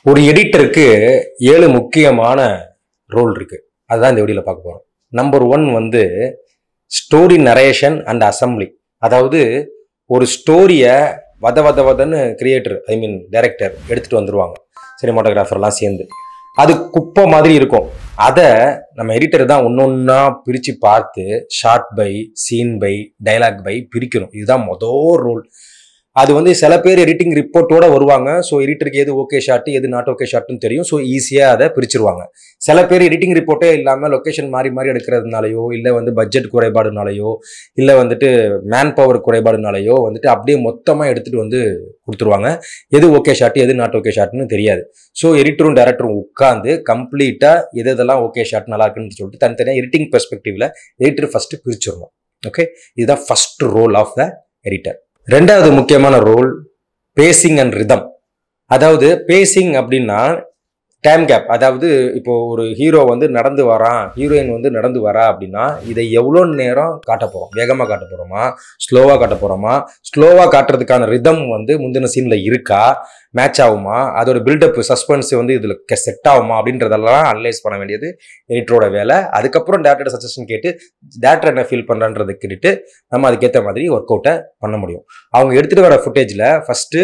ஒரு எடிட்டருக்கு ஏழு முக்கியமான ரோல் இருக்கு அதுதான் இந்த வீடியோவில் பார்க்க போகிறோம் நம்பர் ஒன் வந்து ஸ்டோரி நரேஷன் அண்ட் அசம்பிளி அதாவது ஒரு ஸ்டோரியை வத வத வதன்னு கிரியேட்டர் ஐ மீன் டைரக்டர் எடுத்துகிட்டு வந்துருவாங்க சினிமாட்டோகிராஃபர்லாம் சேர்ந்து அது குப்பை மாதிரி இருக்கும் அதை நம்ம எடிட்டர் தான் ஒன்னொன்னா பிரித்து பார்த்து shot by scene by dialogue by பிரிக்கணும் இதுதான் மொதல் ரோல் அது வந்து சில பேர் எடிட்டிங் ரிப்போர்ட்டோட வருவாங்க ஸோ எடிட்டருக்கு எது ஓகே ஷாட்டு எது நாட் ஓகே ஷாட்டுன்னு தெரியும் ஸோ ஈஸியாக அதை பிரிச்சிருவாங்க சில பேர் எடிட்டிங் ரிப்போர்ட்டே இல்லாமல் லொக்கேஷன் மாறி மாறி எடுக்கிறதுனாலையோ இல்லை வந்து பட்ஜெட் குறைபாடுனாலையோ இல்லை வந்துட்டு மேன் பவர் குறைபாடுனாலையோ வந்துட்டு அப்படியே மொத்தமாக எடுத்துகிட்டு வந்து கொடுத்துருவாங்க எது ஓகே ஷாட் எது நாட் ஓகே ஷாட்னு தெரியாது ஸோ எடிட்டரும் டேரக்டரும் உட்காந்து கம்ப்ளீட்டாக எது எதெல்லாம் ஓகே ஷாட் நல்லா இருக்குன்னு சொல்லிட்டு தனித்தனியாக எடிட்டிங் பெர்ஸ்பெக்டிவ்ல எடிட்டர் ஃபஸ்ட்டு பிரிச்சிடணும் ஓகே இதுதான் first role of the editor ரெண்டாவது முக்கியமான ரோல் பேசிங் அண்ட் ரிதம் அதாவது பேசிங் அப்படின்னா டைம் கேப் அதாவது இப்போ ஒரு ஹீரோ வந்து நடந்து வரான் ஹீரோயின் வந்து நடந்து வரா அப்படின்னா இதை எவ்வளோ நேரம் காட்ட போகிறோம் வேகமாக காட்ட போகிறோமா ஸ்லோவாக காட்ட போகிறோமா ஸ்லோவாக காட்டுறதுக்கான ரிதம் வந்து முந்தின சீனில் இருக்கா மேட்ச் ஆகுமா அதோட பில்டப் சஸ்பென்ஸ் வந்து இதில் செட் ஆகுமா அப்படின்றதெல்லாம் அனலைஸ் பண்ண வேண்டியது எடிட்டரோட வேலை அதுக்கப்புறம் டேரக்டர் சஜஷன் கேட்டு டேரக்டர் என்ன ஃபீல் பண்ணுறான்றதை கேட்டுட்டு நம்ம அதுக்கேற்ற மாதிரி ஒர்க் அவுட்டை பண்ண முடியும் அவங்க எடுத்துகிட்டு வர ஃபுட்டேஜில் ஃபஸ்ட்டு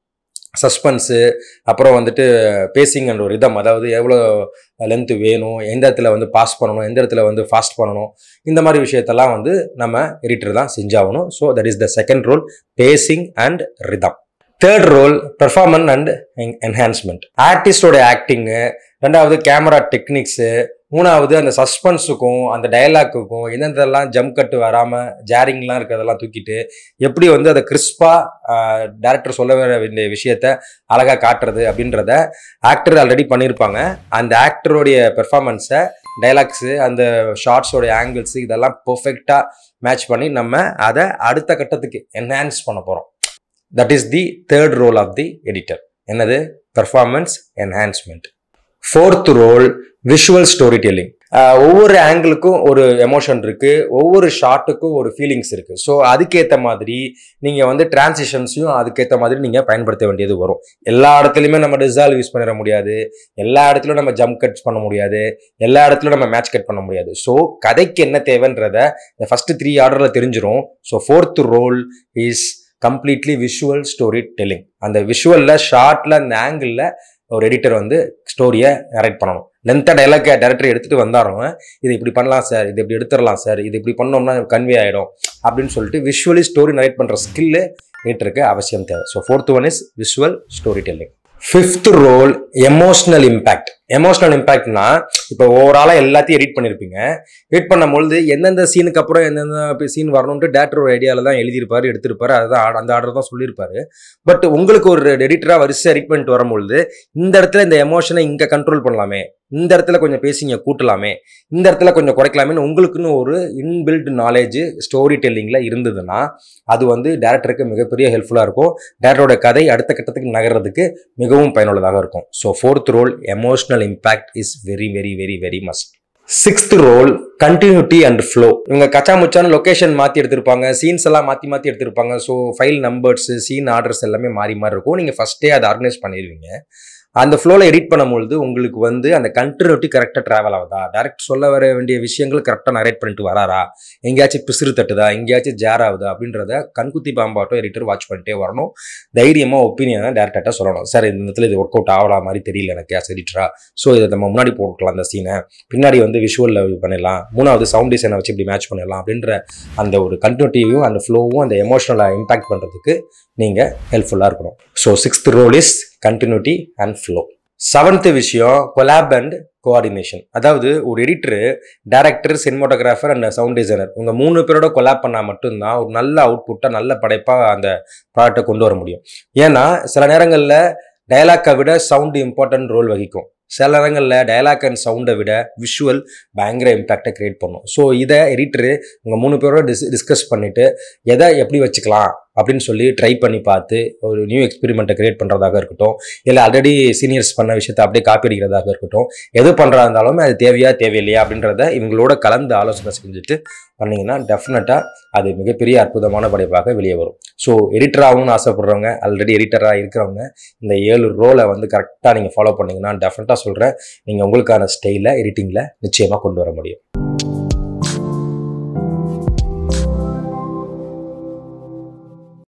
சஸ்பென்ஸு அப்புறம் வந்துட்டு பேசிங் அண்ட் ஒரு ரிதம் அதாவது எவ்வளோ லென்த்து வேணும் எந்த இடத்துல வந்து பாஸ் பண்ணணும் எந்த இடத்துல வந்து ஃபாஸ்ட் பண்ணணும் இந்த மாதிரி விஷயத்தெல்லாம் வந்து நம்ம எடிட்டர் தான் செஞ்சாகணும் so that is the second role pacing and rhythm third role performance and enhancement ஆர்டிஸ்டோட ஆக்டிங்கு ரெண்டாவது கேமரா டெக்னிக்ஸு மூணாவது அந்த சஸ்பென்ஸுக்கும் அந்த டயலாக்குக்கும் எந்தெந்தெல்லாம் ஜம்ப் கட்டு வராமல் ஜாரிங்லாம் இருக்கிறதெல்லாம் தூக்கிட்டு எப்படி வந்து அதை கிறிஸ்பாக டேரக்டர் சொல்ல வேண்டிய விஷயத்த அழகாக காட்டுறது அப்படின்றத ஆக்டர் ஆல்ரெடி பண்ணியிருப்பாங்க அந்த ஆக்டருடைய பெர்ஃபார்மன்ஸை டைலாக்ஸு அந்த ஷார்ட்ஸோடைய ஆங்கிள்ஸு இதெல்லாம் பெர்ஃபெக்டாக மேட்ச் பண்ணி நம்ம அதை அடுத்த கட்டத்துக்கு என்ஹான்ஸ் பண்ண போகிறோம் that is the third role of the editor என்னது performance enhancement fourth role visual story telling ஒவ்வொரு ஆங்கிளுக்கும் ஒரு எமோஷன் இருக்கு ஒவ்வொரு ஷாட்டுக்கும் ஒரு ஃபீலிங்ஸ் இருக்கு ஸோ அதுக்கேற்ற மாதிரி நீங்க வந்து டிரான்சிஷன்ஸையும் அதுக்கேற்ற மாதிரி நீங்க பயன்படுத்த வேண்டியது வரும் எல்லா இடத்துலையுமே நம்ம டிசால்வ் யூஸ் பண்ணிட முடியாது எல்லா இடத்துலையும் நம்ம ஜம்ப் கட்ஸ் பண்ண முடியாது எல்லா இடத்துலையும் நம்ம மேட்ச் கட் பண்ண முடியாது ஸோ கதைக்கு என்ன தேவைன்றத இந்த ஃபர்ஸ்ட் த்ரீ ஆர்டர்ல தெரிஞ்சிரும் so fourth role is completely visual story telling அந்த விஷுவலில் ஷார்ட்டில் அந்த ஆங்கிளில் ஒரு எடிட்டர் வந்து ஸ்டோரியை நரேட் பண்ணணும் லென்த்தாக டைலாக் டேரக்டர் எடுத்துகிட்டு வந்தாரும் இது இப்படி பண்ணலாம் சார் இது இப்படி எடுத்துடலாம் சார் இது இப்படி பண்ணோம்னா கன்வே ஆகிடும் அப்படின்னு சொல்லிட்டு விஷுவலி ஸ்டோரி நரேட் பண்ணுற ஸ்கில்லு எடிட்டருக்கு அவசியம் தேவை so fourth one is visual story telling fifth role emotional impact emotional இம்பேக்ட்னா இப்போ ஓவராலாக எல்லாத்தையும் எடிட் பண்ணியிருப்பீங்க எடிட் பண்ணும்பொழுது எந்தெந்த சீனுக்கு அப்புறம் எந்தெந்த சீன் வரணும்ட்டு டேரக்டர் ஒரு ஐடியாவில் தான் எழுதியிருப்பாரு எடுத்திருப்பாரு அதுதான் அந்த ஆர்டர் தான் சொல்லியிருப்பாரு பட் உங்களுக்கு ஒரு எடிட்டராக வரிசை எடிட் பண்ணிட்டு வரும்பொழுது இந்த இடத்துல இந்த எமோஷனை இங்கே கண்ட்ரோல் பண்ணலாமே இந்த இடத்துல கொஞ்சம் பேசிங்க கூட்டலாமே இந்த இடத்துல கொஞ்சம் குறைக்கலாமேன்னு உங்களுக்குன்னு ஒரு இன்பில்ட் நாலேஜ் ஸ்டோரி டெல்லிங்கில் இருந்ததுன்னா அது வந்து டேரக்டருக்கு மிகப்பெரிய ஹெல்ப்ஃபுல்லாக இருக்கும் டேரக்டரோட கதை அடுத்த கட்டத்துக்கு நகர்றதுக்கு மிகவும் பயனுள்ளதாக இருக்கும் so fourth role emotional impact is very very very very must sixth role continuity and flow இவங்க கச்சா முச்சான லொக்கேஷன் மாற்றி எடுத்திருப்பாங்க சீன்ஸ் எல்லாம் மாற்றி மாற்றி எடுத்திருப்பாங்க so file numbers scene orders எல்லாமே மாறி மாறி இருக்கும் நீங்கள் ஃபஸ்ட்டே அதை ஆர்கனைஸ் பண்ணிடுவீங்க அந்த ஃப்ளோவில் எடிட் பண்ணும்பொழுது உங்களுக்கு வந்து அந்த கண்டினியூட்டி கரெக்டாக ட்ராவல் ஆகுதா டேரக்ட் சொல்ல வர வேண்டிய விஷயங்கள் கரெக்டாக நரேட் பண்ணிட்டு வராரா எங்கேயாச்சும் பிசுறு தட்டுதா எங்கேயாச்சும் ஜேர் ஆகுதா அப்படின்றத கண்குத்தி பாம்பாட்டம் எடிட்டர் வாட்ச் பண்ணிட்டே வரணும் தைரியமாக ஒப்பீனியனை டேரக்டாக சொல்லணும் சார் இந்த இடத்துல இது ஒர்க் அவுட் ஆகலாம் மாதிரி தெரியல எனக்கு ஆஸ் எடிட்டரா ஸோ இதை நம்ம முன்னாடி போட்டுக்கலாம் அந்த சீனை பின்னாடி வந்து விஷுவலில் பண்ணிடலாம் மூணாவது சவுண்ட் டிசைனை வச்சு இப்படி மேட்ச் பண்ணிடலாம் அப்படின்ற அந்த ஒரு கண்டினியூட்டியும் அந்த ஃப்ளோவும் அந்த எமோஷனலை இம்பாக்ட் பண்ணுறதுக்கு நீங்கள் ஹெல்ப்ஃபுல்லாக இருக்கணும் so sixth role is continuity and flow seventh விஷயம் கொலாப் அண்ட் கோஆர்டினேஷன் அதாவது ஒரு editor director cinematographer and sound designer இவங்க மூணு பேரோட கொலாப் பண்ணால் மட்டும்தான் ஒரு நல்ல அவுட்புட்டாக நல்ல படைப்பாக அந்த ப்ராடக்டை கொண்டு வர முடியும் ஏன்னா சில நேரங்களில் டயலாக்கை விட சவுண்டு இம்பார்ட்டன்ட் ரோல் வகிக்கும் சில நேரங்களில் டயலாக் அண்ட் சவுண்டை விட விஷுவல் பயங்கர இம்பேக்டை கிரியேட் பண்ணும் ஸோ இதை எடிட்டரு உங்கள் மூணு பேரோட டிஸ் டிஸ்கஸ் பண்ணிவிட்டு எதை எப்படி வச்சுக்கலாம் அப்படின்னு சொல்லி ட்ரை பண்ணி பார்த்து ஒரு நியூ எக்ஸ்பெரிமெண்ட்டை கிரியேட் பண்ணுறதாக இருக்கட்டும் இல்லை ஆல்ரெடி சீனியர்ஸ் பண்ண விஷயத்தை அப்படியே காப்பி அடிக்கிறதாக இருக்கட்டும் எது பண்ணுறதா இருந்தாலும் அது தேவையா தேவையில்லையா அப்படின்றத இவங்களோட கலந்து ஆலோசனை செஞ்சுட்டு பண்ணீங்கன்னா டெஃபினட்டாக அது மிகப்பெரிய அற்புதமான படைப்பாக வெளியே வரும் ஸோ எடிட்டர் ஆகணும்னு ஆசைப்படுறவங்க ஆல்ரெடி எடிட்டராக இருக்கிறவங்க இந்த ஏழு ரோலை வந்து கரெக்டாக நீங்கள் ஃபாலோ பண்ணீங்கன்னா டெஃபினட்டாக சொல்கிறேன் நீங்கள் உங்களுக்கான ஸ்டைலில் எடிட்டிங்கில் நிச்சயமாக கொண்டு வர முடியும்